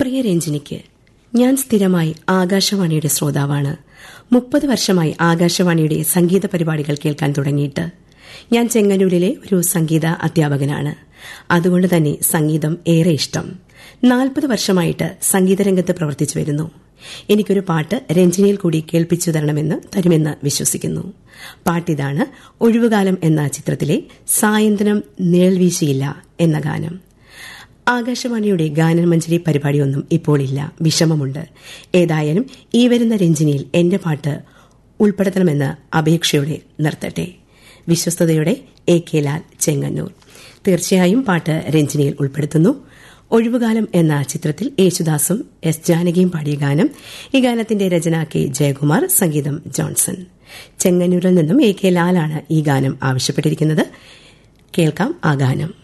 പ്രിയ രഞ്ജിനിക്ക് ഞാൻ സ്ഥിരമായി ആകാശവാണിയുടെ ശ്രോതാവാണ് മുപ്പത് വർഷമായി ആകാശവാണിയുടെ സംഗീത പരിപാടികൾ കേൾക്കാൻ തുടങ്ങിയിട്ട് ഞാൻ ചെങ്ങന്നൂരിലെ ഒരു സംഗീത അധ്യാപകനാണ് അതുകൊണ്ട് തന്നെ സംഗീതം ഏറെ ഇഷ്ടം നാൽപ്പത് വർഷമായിട്ട് സംഗീതരംഗത്ത് പ്രവർത്തിച്ചു വരുന്നു എനിക്കൊരു പാട്ട് രഞ്ജിനിയിൽ കൂടി കേൾപ്പിച്ചു തരണമെന്ന് തരുമെന്ന് വിശ്വസിക്കുന്നു പാട്ടിതാണ് ഒഴിവുകാലം എന്ന ചിത്രത്തിലെ സായന്ത്രം നിഴൽവീശിയില്ല എന്ന ഗാനം ആകാശവാണിയുടെ ഗാനമഞ്ജരി പരിപാടിയൊന്നും ഇപ്പോൾ ഇല്ല വിഷമമുണ്ട് ഏതായാലും ഈ വരുന്ന രഞ്ജിനിയിൽ എന്റെ പാട്ട് ഉൾപ്പെടുത്തണമെന്ന് അപേക്ഷയോടെ നിർത്തട്ടെ വിശ്വസ്തയോടെ എ കെ ലാൽ ചെങ്ങന്നൂർ തീർച്ചയായും പാട്ട് രഞ്ജിനിയിൽ ഉൾപ്പെടുത്തുന്നു ഒഴിവുകാലം എന്ന ചിത്രത്തിൽ യേശുദാസും എസ് ജാനകിയും പാടിയ ഗാനം ഈ ഗാനത്തിന്റെ രചന കെ ജയകുമാർ സംഗീതം ജോൺസൺ ചെങ്ങന്നൂരിൽ നിന്നും എ കെ ലാലാണ് ഈ ഗാനം ആവശ്യപ്പെട്ടിരിക്കുന്നത് കേൾക്കാം ആ ഗാനം